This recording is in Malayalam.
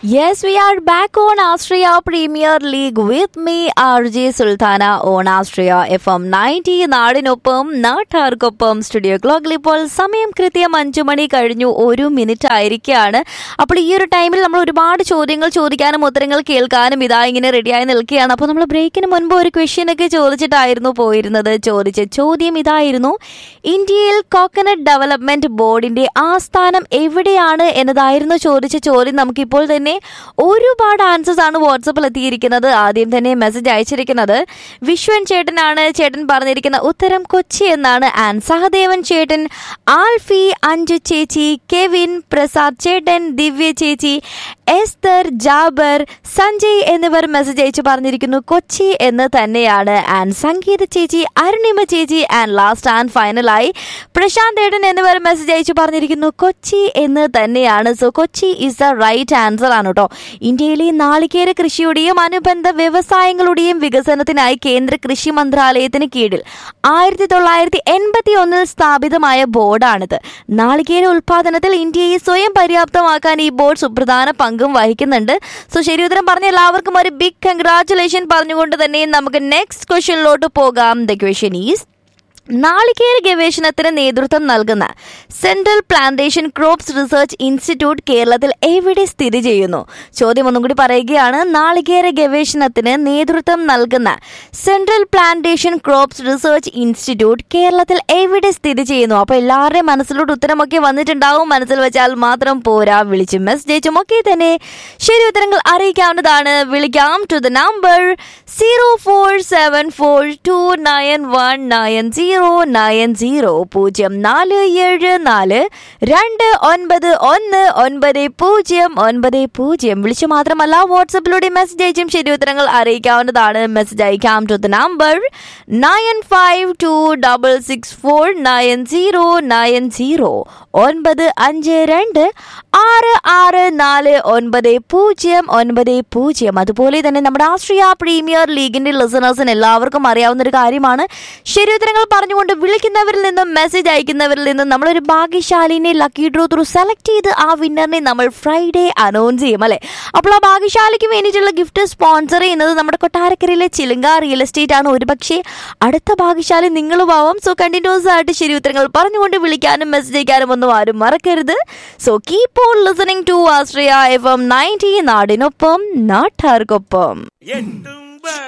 Yes, we are back on Austria Premier League with me, RJ Sultana on Austria FM 90 നാടിനൊപ്പം നാട്ടാർക്കൊപ്പം സ്റ്റുഡിയോ ക്ലോക്കിൽ ഇപ്പോൾ സമയം കൃത്യം അഞ്ചു മണി കഴിഞ്ഞു ഒരു മിനിറ്റ് ആയിരിക്കുകയാണ് അപ്പോൾ ഈ ഒരു ടൈമിൽ നമ്മൾ ഒരുപാട് ചോദ്യങ്ങൾ ചോദിക്കാനും ഉത്തരങ്ങൾ കേൾക്കാനും ഇതാ ഇങ്ങനെ റെഡിയായി നിൽക്കുകയാണ് അപ്പോൾ നമ്മൾ ബ്രേക്കിന് മുൻപ് ഒരു ക്വസ്റ്റ്യൻ ഒക്കെ ചോദിച്ചിട്ടായിരുന്നു പോയിരുന്നത് ചോദിച്ച ചോദ്യം ഇതായിരുന്നു ഇന്ത്യയിൽ കോക്കനട്ട് ഡെവലപ്മെന്റ് ബോർഡിന്റെ ആസ്ഥാനം എവിടെയാണ് എന്നതായിരുന്നു ചോദിച്ച ചോദ്യം നമുക്കിപ്പോൾ തന്നെ ഒരുപാട് ആൻസേഴ്സ് ആണ് വാട്സപ്പിൽ എത്തിയിരിക്കുന്നത് ആദ്യം തന്നെ മെസ്സേജ് അയച്ചിരിക്കുന്നത് വിശ്വൻ ചേട്ടനാണ് ചേട്ടൻ പറഞ്ഞിരിക്കുന്ന ഉത്തരം കൊച്ചി എന്നാണ് ആൻ സഹദേവൻ ചേട്ടൻ ആൽഫി അഞ്ജു ചേച്ചി കെവിൻ പ്രസാദ് ചേട്ടൻ ദിവ്യ ചേച്ചി എസ്തർ ജാബർ സഞ്ജയ് എന്നിവർ മെസ്സേജ് അയച്ചു പറഞ്ഞിരിക്കുന്നു കൊച്ചി എന്ന് തന്നെയാണ് ആൻഡ് സംഗീത ചേച്ചി അരുണിമ ചേച്ചി ആൻഡ് ലാസ്റ്റ് ആൻഡ് ഫൈനലായി പ്രശാന്ത് ഏടൻ എന്നിവർ മെസ്സേജ് അയച്ചു പറഞ്ഞിരിക്കുന്നു കൊച്ചി എന്ന് തന്നെയാണ് so Kochi is the right answer ആണ് കേട്ടോ ഇന്ത്യയിലെ നാളികേര കൃഷിയുടെയും അനുബന്ധ വ്യവസായങ്ങളുടെയും വികസനത്തിനായി കേന്ദ്ര കൃഷി മന്ത്രാലയത്തിന് കീഴിൽ ആയിരത്തി തൊള്ളായിരത്തി എൺപത്തി ഒന്നിൽ സ്ഥാപിതമായ ബോർഡാണിത് നാളികേര ഉൽപാദനത്തിൽ ഇന്ത്യയെ സ്വയം പര്യാപ്തമാക്കാൻ ഈ ബോർഡ് സുപ്രധാന പങ്കും വഹിക്കുന്നുണ്ട് സോ ശരി ഉത്തരം പറഞ്ഞ എല്ലാവർക്കും ഒരു ബിഗ് കൺഗ്രാറ്റുലേഷൻ പറഞ്ഞുകൊണ്ട് തന്നെ നമുക്ക് നെക്സ്റ്റ് ക്വസ്റ്റ്യനിലോട്ട് പോകാം ദ ക്വസ്റ്റ്യൻ ഈസ് നാളികേര ഗവേഷണത്തിന് നേതൃത്വം നൽകുന്ന central plantation crops research institute കേരളത്തിൽ എവിടെ സ്ഥിതി ചെയ്യുന്നു ചോദ്യം ഒന്നും കൂടി പറയുകയാണ് നാളികേര ഗവേഷണത്തിന് നേതൃത്വം നൽകുന്ന central plantation crops research institute കേരളത്തിൽ എവിടെ സ്ഥിതി ചെയ്യുന്നു അപ്പോൾ എല്ലാവരുടെയും മനസ്സിലോട്ട് ഉത്തരമൊക്കെ വന്നിട്ടുണ്ടാവും മനസ്സിൽ വെച്ചാൽ മാത്രം പോരാ വിളിച്ചും മെസ്സേജും ഒക്കെ തന്നെ ശരി ഉത്തരങ്ങൾ അറിയിക്കാവുന്നതാണ് വിളിക്കാം to the number zero four seven four two nine one nine zero nine zero പൂജ്യം നാല് ഏഴ് നാല് രണ്ട് ഒൻപത് ഒന്ന് ഒൻപത് പൂജ്യം ഒൻപത് പൂജ്യം വിളിച്ചു മാത്രമല്ല വാട്സപ്പിലൂടെ മെസ്സേജ് അയച്ചും ശരി ഉത്തരങ്ങൾ അറിയിക്കാവുന്നതാണ് മെസ്സേജ് അയക്കാം to the number nine five two double six four nine zero nine zero ഒൻപത് അഞ്ച് രണ്ട് ആറ് ആറ് നാല് ഒൻപത് പൂജ്യം ഒൻപത് പൂജ്യം അതുപോലെ തന്നെ നമ്മുടെ ആസ്ട്രിയ പ്രീമിയർ ലീഗിന്റെ ലിസണേഴ്സിന് എല്ലാവർക്കും അറിയാവുന്ന ഒരു കാര്യമാണ് ശരി ഉത്തരങ്ങൾ പറഞ്ഞുകൊണ്ട് വിളിക്കുന്നവരിൽ നിന്നും മെസ്സേജ് അയക്കുന്നവരിൽ നിന്നും നമ്മളൊരു ഭാഗ്യശാലിനെ ലക്കി ഡ്രോ ത്രൂ സെലക്ട് ചെയ്ത് ആ വിന്നറിനെ നമ്മൾ ഫ്രൈഡേ അനൗൺസ് ചെയ്യും അല്ലേ അപ്പോൾ ആ ഭാഗ്യശാലിക്ക് വേണ്ടിയിട്ടുള്ള ഗിഫ്റ്റ് സ്പോൺസർ ചെയ്യുന്നത് നമ്മുടെ കൊട്ടാരക്കരയിലെ ചിലുങ്ക റിയൽ എസ്റ്റേറ്റ് ആണ് ഒരുപക്ഷെ അടുത്ത ഭാഗ്യശാലി നിങ്ങളും ആവാം സോ കണ്ടിന്യൂസ് ആയിട്ട് ശരി ഉത്തരങ്ങൾ പറഞ്ഞുകൊണ്ട് വിളിക്കാനും മെസ്സേജ് അയക്കാനും ഒന്നും ആരും മറക്കരുത് so keep on listening to Astria F M ninety നാടിനൊപ്പം നാട്ടാർക്കൊപ്പം എട്ടു